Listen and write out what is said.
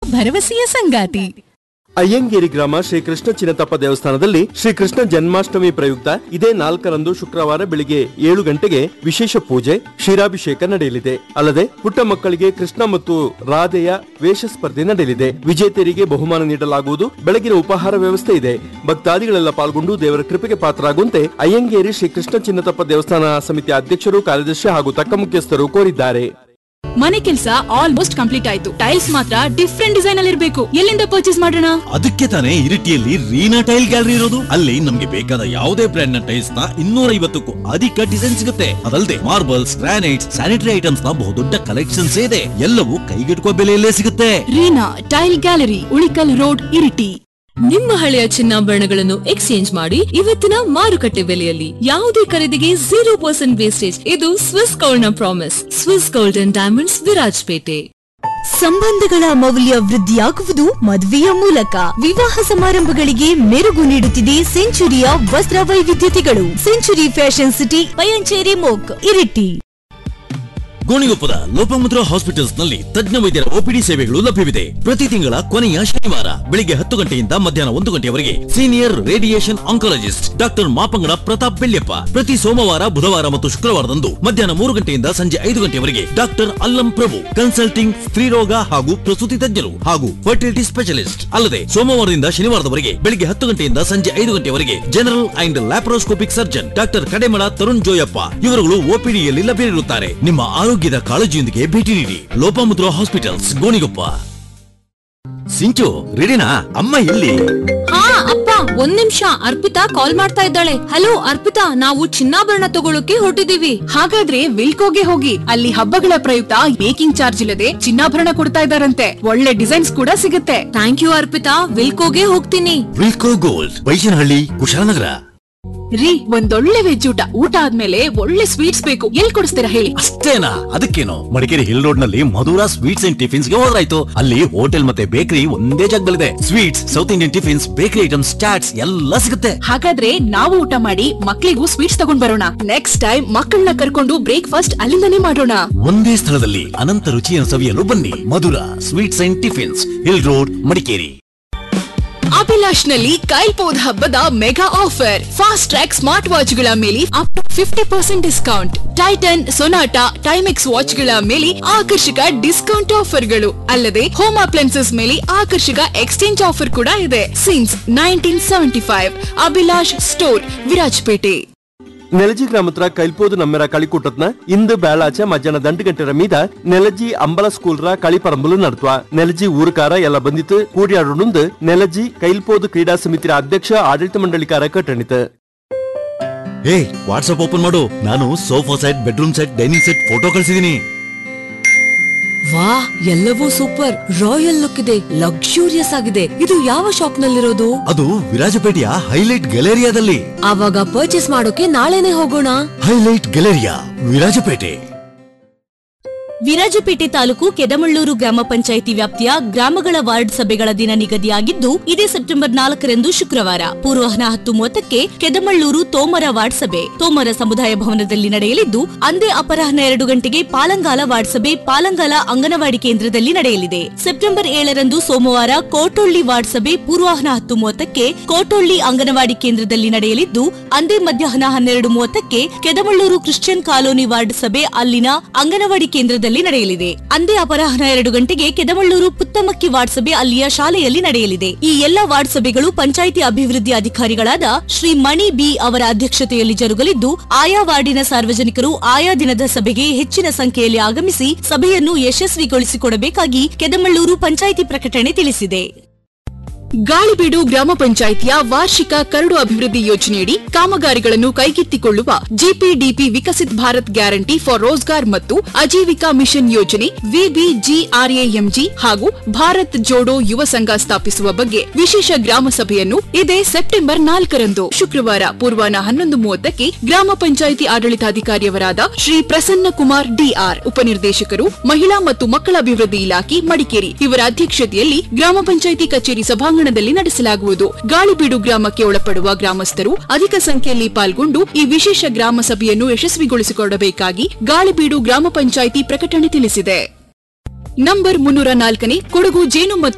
ಭರವಸೆಯ ಸಂಗಾತಿ ಅಯ್ಯಂಗೇರಿ ಗ್ರಾಮ ಶ್ರೀ ಕೃಷ್ಣ ಚಿನ್ನತಪ್ಪ ದೇವಸ್ಥಾನದಲ್ಲಿ ಶ್ರೀ ಕೃಷ್ಣ ಜನ್ಮಾಷ್ಟಮಿ ಪ್ರಯುಕ್ತ ಇದೇ ನಾಲ್ಕರಂದು ಶುಕ್ರವಾರ ಬೆಳಿಗ್ಗೆ ಏಳು ಗಂಟೆಗೆ ವಿಶೇಷ ಪೂಜೆ ಕ್ಷೀರಾಭಿಷೇಕ ನಡೆಯಲಿದೆ ಅಲ್ಲದೆ ಪುಟ್ಟ ಮಕ್ಕಳಿಗೆ ಕೃಷ್ಣ ಮತ್ತು ರಾಧೆಯ ವೇಷ ಸ್ಪರ್ಧೆ ನಡೆಯಲಿದೆ ವಿಜೇತರಿಗೆ ಬಹುಮಾನ ನೀಡಲಾಗುವುದು ಬೆಳಗಿನ ಉಪಹಾರ ವ್ಯವಸ್ಥೆ ಇದೆ ಭಕ್ತಾದಿಗಳೆಲ್ಲ ಪಾಲ್ಗೊಂಡು ದೇವರ ಕೃಪೆಗೆ ಪಾತ್ರರಾಗುವಂತೆ ಅಯ್ಯಂಗೇರಿ ಶ್ರೀ ಕೃಷ್ಣ ಚಿನ್ನತಪ್ಪ ದೇವಸ್ಥಾನ ಸಮಿತಿ ಅಧ್ಯಕ್ಷರು ಕಾರ್ಯದರ್ಶಿ ಹಾಗೂ ತಕ್ಕ ಮುಖ್ಯಸ್ಥರು ಕೋರಿದ್ದಾರೆ ಮನೆ ಕೆಲಸ ಆಲ್ಮೋಸ್ಟ್ ಕಂಪ್ಲೀಟ್ ಆಯ್ತು ಟೈಲ್ಸ್ ಮಾತ್ರ ಡಿಫ್ರೆಂಟ್ ಡಿಸೈನ್ ಅಲ್ಲಿ ಇರಬೇಕು ಎಲ್ಲಿಂದ ಪರ್ಚೇಸ್ ಮಾಡೋಣ ಅದಕ್ಕೆ ತಾನೇ ಇರಿಟಿಯಲ್ಲಿ ರೀನಾ ಟೈಲ್ ಗ್ಯಾಲರಿ ಇರೋದು ಅಲ್ಲಿ ನಮ್ಗೆ ಬೇಕಾದ ಯಾವುದೇ ಬ್ರ್ಯಾಂಡ್ ನ ಟೈಲ್ಸ್ ನ ಇನ್ನೂರ ಐವತ್ತಕ್ಕೂ ಅಧಿಕ ಡಿಸೈನ್ ಸಿಗುತ್ತೆ ಅದಲ್ಲದೆ ಮಾರ್ಬಲ್ಸ್ ಗ್ರಾನೈಟ್ಸ್ ಸ್ಯಾನಿಟರಿ ಐಟಮ್ಸ್ ನ ಬಹುದೊಡ್ಡ ಕಲೆಕ್ಷನ್ಸ್ ಇದೆ ಎಲ್ಲವೂ ಕೈಗೆಟುಕುವ ಬೆಲೆಯಲ್ಲೇ ಸಿಗುತ್ತೆ Reena tile gallery Ulikkal road Iritty ನಿಮ್ಮ ಹಳೆಯ ಚಿನ್ನಾಭರಣಗಳನ್ನು ಎಕ್ಸ್ಚೇಂಜ್ ಮಾಡಿ ಇವತ್ತಿನ ಮಾರುಕಟ್ಟೆ ಬೆಲೆಯಲ್ಲಿ ಯಾವುದೇ ಖರೀದಿಗೆ ಜೀರೋ ಪರ್ಸೆಂಟ್ ವೇಸ್ಟೇಜ್ ಇದು ಸ್ವಿಸ್ ಗೋಲ್ಡ್ ನ promise Swiss gold and diamonds Virajpet ಸಂಬಂಧಗಳ ಮೌಲ್ಯ ವೃದ್ಧಿಯಾಗುವುದು ಮದುವೆಯ ಮೂಲಕ ವಿವಾಹ ಸಮಾರಂಭಗಳಿಗೆ ಮೆರುಗು ನೀಡುತ್ತಿದೆ ಸೆಂಚುರಿಯ ವಸ್ತ್ರ ವೈವಿಧ್ಯತೆಗಳು ಸೆಂಚುರಿ ಫ್ಯಾಷನ್ ಸಿಟಿ ಪಯಂಚೇರಿ ಮೋಕ್ ಇರಿಟಿ ಗೋಣಿಗೊಪ್ಪದ ಲೋಪಮುದ್ರ ಹಾಸ್ಪಿಟಲ್ಸ್ ನಲ್ಲಿ ತಜ್ಞ ವೈದ್ಯರ ಒಪಿಡಿ ಸೇವೆಗಳು ಲಭ್ಯವಿದೆ ಪ್ರತಿ ತಿಂಗಳ ಕೊನೆಯ ಶನಿವಾರ ಬೆಳಿಗ್ಗೆ ಹತ್ತು ಗಂಟೆಯಿಂದ ಮಧ್ಯಾಹ್ನ ಒಂದು ಗಂಟೆಯವರೆಗೆ senior radiation oncologist doctor Mapangada Pratap Belliappa ಪ್ರತಿ ಸೋಮವಾರ ಬುಧವಾರ ಮತ್ತು ಶುಕ್ರವಾರದಂದು ಮಧ್ಯಾಹ್ನ ಮೂರು ಗಂಟೆಯಿಂದ ಸಂಜೆ ಐದು ಗಂಟೆಯವರೆಗೆ ಡಾಕ್ಟರ್ ಅಲ್ಲಂ ಪ್ರಭು ಕನ್ಸಲ್ಟಿಂಗ್ ಸ್ತ್ರೀರೋಗ ಹಾಗೂ ಪ್ರಸೂತಿ ತಜ್ಞರು ಹಾಗೂ ಫರ್ಟಿಲಿಟಿ ಸ್ಪೆಷಲಿಸ್ಟ್ ಅಲ್ಲದೆ ಸೋಮವಾರದಿಂದ ಶನಿವಾರದವರೆಗೆ ಬೆಳಿಗ್ಗೆ ಹತ್ತು ಗಂಟೆಯಿಂದ ಸಂಜೆ ಐದು ಗಂಟೆಯವರೆಗೆ general and laparoscopic surgeon doctor Kademala Tarun Joyappa ಇವರುಗಳು ಓಪಿಡಿಯಲ್ಲಿ ಲಭ್ಯರಿರುತ್ತಾರೆ ನಿಮ್ಮ ಆರೋಗ್ಯದ ಕಾಳಜಿಯೊಂದಿಗೆ ಭೇಟಿ ನೀಡಿ ಲೋಪಮುದ್ರ ಹಾಸ್ಪಿಟಲ್ಸ್ ಗೋಣಿಗೊಪ್ಪ ಸಿಂಚು ರೆಡಿನಾ ಅಮ್ಮ ಎಲ್ಲಿ ಹಾ ಅಪ್ಪ ಒಂದ್ ನಿಮಿಷ ಅರ್ಪಿತಾ ಕಾಲ್ ಮಾಡ್ತಾ ಇದ್ದಾಳೆ ಹಲೋ ಅರ್ಪಿತಾ ನಾವು ಚಿನ್ನಾಭರಣ ತಗೊಳಕ್ಕೆ ಹೊರಟಿದೀವಿ ಹಾಗಾದ್ರೆ ವಿಲ್ಕೋಗೆ ಹೋಗಿ ಅಲ್ಲಿ ಹಬ್ಬಗಳ ಪ್ರಯುಕ್ತ ಮೇಕಿಂಗ್ ಚಾರ್ಜ್ ಇಲ್ಲದೆ ಚಿನ್ನಾಭರಣ ಕೊಡ್ತಾ ಇದಾರಂತೆ ಒಳ್ಳೆ ಡಿಸೈನ್ಸ್ ಕೂಡ ಸಿಗುತ್ತೆ ಥ್ಯಾಂಕ್ ಯು ಅರ್ಪಿತಾ ವಿಲ್ಕೋಗೆ ಹೋಗ್ತೀನಿ ವಿಲ್ಕೋ ಗೋಲ್ಡ್ ಬೈಶನಹಳ್ಳಿ ಕುಶಾಲನಗರ ರೀ ಒಂದೊಳ್ಳೆ ವೆಜ್ ಊಟ ಊಟ ಆದ್ಮೇಲೆ ಒಳ್ಳೆ ಸ್ವೀಟ್ಸ್ ಬೇಕು ಎಲ್ ಕೊಡಿಸ್ತೀರಾ ಹೇಳಿ ಅಷ್ಟೇನಾ ಅದಕ್ಕೇನು ಮಡಿಕೇರಿ ಹಿಲ್ ರೋಡ್ ನಲ್ಲಿ ಮಧುರಾ ಸ್ವೀಟ್ಸ್ ಅಂಡ್ ಟಿಫಿನ್ಸ್ ಗೆ ಹೋದ್ರಾಯ್ತು ಅಲ್ಲಿ ಹೋಟೆಲ್ ಮತ್ತೆ ಬೇಕರಿ ಒಂದೇ ಜಾಗದಲ್ಲಿದೆ sweets south Indian tiffins bakery items chats ಎಲ್ಲ ಸಿಗುತ್ತೆ ಹಾಗಾದ್ರೆ ನಾವು ಊಟ ಮಾಡಿ ಮಕ್ಳಿಗೂ ಸ್ವೀಟ್ಸ್ ತಗೊಂಡ್ ಬರೋಣ ನೆಕ್ಸ್ಟ್ ಟೈಮ್ ಮಕ್ಕಳನ್ನ ಕರ್ಕೊಂಡು ಬ್ರೇಕ್ಫಾಸ್ಟ್ ಅಲ್ಲಿಂದನೇ ಮಾಡೋಣ ಒಂದೇ ಸ್ಥಳದಲ್ಲಿ ಅನಂತ ರುಚಿಯನ್ನು ಸವಿಯಲು ಬನ್ನಿ Madhura sweets and tiffins hill road Madikeri Abhilash ನಲ್ಲಿ ಕೈಲ್ಪೋದ್ ಹಬ್ಬದ mega offer fast track smart watch ಗಳ ಮೇಲೆ up to fifty percent discount Titan Sonata Timex watch ಗಳ ಮೇಲೆ ಆಕರ್ಷಕ ಡಿಸ್ಕೌಂಟ್ ಆಫರ್ಗಳು ಅಲ್ಲದೆ ಹೋಮ್ ಅಪ್ಲೈನ್ಸಸ್ ಮೇಲೆ ಆಕರ್ಷಕ ಎಕ್ಸ್ಚೇಂಜ್ ಆಫರ್ ಕೂಡ ಇದೆ since nineteen seventy five Abhilash store Virajpet Nelaji ಗ್ರಾಮತ್ರ ಕೈಲ್ಪೋದು ನಮ್ಮೆರ ಕಳಿಕೂಟತ್ನ ಇಂದು ಬೇಳಾಚೆ ಮಧ್ಯಾಹ್ನ ದಂಟು ಗಂಟೆರ ಮೀದ ನೆಲಜಿ ಅಂಬಲ ಸ್ಕೂಲ್ರ ಕಳಿಪರಂಬಲು ನಡ್ತುವ ನೆಲಜಿ ಊರುಕಾರ ಎಲ್ಲ ಬಂದಿತ್ತು ಕೂಡಿಯಾಡುಂದು ನೆಲಜಿ ಕೈಲ್ಪೋದು ಕ್ರೀಡಾ ಸಮಿತಿಯ ಅಧ್ಯಕ್ಷ ಆಡಳಿತ ಮಂಡಳಿಕಾರ ಕಟ್ಟಣಿತು ಏ ವಾಟ್ಸ್ಆಪ್ ಓಪನ್ ಮಾಡು ನಾನು sofa set bedroom set dining set photo ಕಳಿಸಿದೀನಿ ವಾ ಎಲ್ಲವೂ ಸೂಪರ್ ರಾಯಲ್ ಲುಕ್ ಇದೆ ಲಕ್ಸುರಿಯಸ್ ಆಗಿದೆ ಇದು ಯಾವ ಶಾಪ್ ನಲ್ಲಿರೋದು ಅದು ವಿರಾಜಪೇಟೆಯ ಹೈಲೈಟ್ ಗ್ಯಾಲೇರಿಯಾದಲ್ಲಿ ಆವಾಗ ಪರ್ಚೇಸ್ ಮಾಡೋಕೆ ನಾಳೆನೆ ಹೋಗೋಣ ಹೈಲೈಟ್ ಗ್ಯಾಲೇರಿಯಾ ವಿರಾಜಪೇಟೆ ವಿರಾಜಪೇಟೆ ತಾಲೂಕು ಕೆದಮಳ್ಳೂರು ಗ್ರಾಮ ಪಂಚಾಯಿತಿ ವ್ಯಾಪ್ತಿಯ ಗ್ರಾಮಗಳ ವಾರ್ಡ್ ಸಭೆಗಳ ದಿನ ನಿಗದಿಯಾಗಿದ್ದು ಇದೇ ಸೆಪ್ಟೆಂಬರ್ ನಾಲ್ಕರಂದು ಶುಕ್ರವಾರ ಪೂರ್ವಾಹ್ನ ಹತ್ತು ಮೂವತ್ತಕ್ಕೆ ಕೆದಮಳ್ಳೂರು ತೋಮರ ವಾರ್ಡ್ ಸಭೆ ತೋಮರ ಸಮುದಾಯ ಭವನದಲ್ಲಿ ನಡೆಯಲಿದ್ದು ಅಂದೇ ಅಪರಾಹ್ನ ಎರಡು ಗಂಟೆಗೆ ಪಾಲಂಗಾಲ ವಾರ್ಡ್ ಸಭೆ ಪಾಲಂಗಾಲ ಅಂಗನವಾಡಿ ಕೇಂದ್ರದಲ್ಲಿ ನಡೆಯಲಿದೆ ಸೆಪ್ಟೆಂಬರ್ ಏಳರಂದು ಸೋಮವಾರ ಕೋಟೊಳ್ಳಿ ವಾರ್ಡ್ ಸಭೆ ಪೂರ್ವಾಹ್ನ ಹತ್ತು ಮೂವತ್ತಕ್ಕೆ ಕೋಟೊಳ್ಳಿ ಅಂಗನವಾಡಿ ಕೇಂದ್ರದಲ್ಲಿ ನಡೆಯಲಿದ್ದು ಅಂದೇ ಮಧ್ಯಾಹ್ನ ಹನ್ನೆರಡು ಮೂವತ್ತಕ್ಕೆ ಕೆದಮಳ್ಳೂರು ಕ್ರಿಶ್ಚಿಯನ್ ಕಾಲೋನಿ ವಾರ್ಡ್ ಸಭೆ ಅಲ್ಲಿನ ಅಂಗನವಾಡಿ ಕೇಂದ್ರದಲ್ಲಿ ನಡೆಯಲಿದೆ ಅಂದೇ ಅಪರಾಹ್ನ ಎರಡು ಗಂಟೆಗೆ ಕೆದಮಳ್ಳೂರು ಪುತ್ತಮಕ್ಕಿ ವಾರ್ಡ್ ಸಭೆ ಅಲ್ಲಿಯ ಶಾಲೆಯಲ್ಲಿ ನಡೆಯಲಿದೆ ಈ ಎಲ್ಲಾ ವಾರ್ಡ್ ಸಭೆಗಳು ಪಂಚಾಯಿತಿ ಅಭಿವೃದ್ಧಿ ಅಧಿಕಾರಿಗಳಾದ ಶ್ರೀ ಮಣಿ ಬಿ ಅವರ ಅಧ್ಯಕ್ಷತೆಯಲ್ಲಿ ಜರುಗಲಿದ್ದು ಆಯಾ ವಾರ್ಡಿನ ಸಾರ್ವಜನಿಕರು ಆಯಾ ದಿನದ ಸಭೆಗೆ ಹೆಚ್ಚಿನ ಸಂಖ್ಯೆಯಲ್ಲಿ ಆಗಮಿಸಿ ಸಭೆಯನ್ನು ಯಶಸ್ವಿಗೊಳಿಸಿಕೊಡಬೇಕಾಗಿ ಕೆದಮಳ್ಳೂರು ಪಂಚಾಯಿತಿ ಪ್ರಕಟಣೆ ತಿಳಿಸಿದೆ ಗಾಳಿಬೀಡು ಗ್ರಾಮ ಪಂಚಾಯಿತಿಯ ವಾರ್ಷಿಕ ಕರಡು ಅಭಿವೃದ್ಧಿ ಯೋಜನೆಯಡಿ ಕಾಮಗಾರಿಗಳನ್ನು ಕೈಗೆತ್ತಿಕೊಳ್ಳುವ GPDP Viksit Bharat guarantee for Rozgar ಮತ್ತು ಅಜೀವಿಕಾ ಮಿಷನ್ ಯೋಜನೆ ವಿಬಿಜಿಆರ್ಎಎಂಜಿ ಹಾಗೂ ಭಾರತ್ ಜೋಡೋ ಯುವ ಸಂಘ ಸ್ಥಾಪಿಸುವ ಬಗ್ಗೆ ವಿಶೇಷ ಗ್ರಾಮ ಸಭೆಯನ್ನು ಇದೇ ಸೆಪ್ಟೆಂಬರ್ ನಾಲ್ಕರಂದು ಶುಕ್ರವಾರ ಪೂರ್ವಾಹ್ನ ಹನ್ನೊಂದು ಮೂವತ್ತಕ್ಕೆ ಗ್ರಾಮ ಪಂಚಾಯಿತಿ ಆಡಳಿತಾಧಿಕಾರಿಯವರಾದ ಶ್ರೀ ಪ್ರಸನ್ನ ಕುಮಾರ್ ಡಿಆರ್ ಉಪನಿರ್ದೇಶಕರು ಮಹಿಳಾ ಮತ್ತು ಮಕ್ಕಳ ಅಭಿವೃದ್ಧಿ ಇಲಾಖೆ ಮಡಿಕೇರಿ ಇವರ ಅಧ್ಯಕ್ಷತೆಯಲ್ಲಿ ಗ್ರಾಮ ಪಂಚಾಯಿತಿ ಕಚೇರಿ ಸಭಾಂಗಣದಲ್ಲಿ ನಡೆಸಲಾಗುವುದು ಗಾಳಿಬೀಡು ಗ್ರಾಮಕ್ಕೆ ಒಳಪಡುವ ಗ್ರಾಮಸ್ಥರು ಅಧಿಕ ಸಂಖ್ಯೆಯಲ್ಲಿ ಪಾಲ್ಗೊಂಡು ಈ ವಿಶೇಷ ಗ್ರಾಮ ಸಭೆಯನ್ನು ಯಶಸ್ವಿಗೊಳಿಸಿಕೊಡಬೇಕಾಗಿ ಗಾಳಿಬೀಡು ಗ್ರಾಮ ಪಂಚಾಯಿತಿ ಪ್ರಕಟಣೆ ತಿಳಿಸಿದೆ ನಂಬರ್ ಮುನ್ನೂರ ನಾಲ್ಕನೇ ಕೊಡಗು ಜೇನು ಮತ್ತು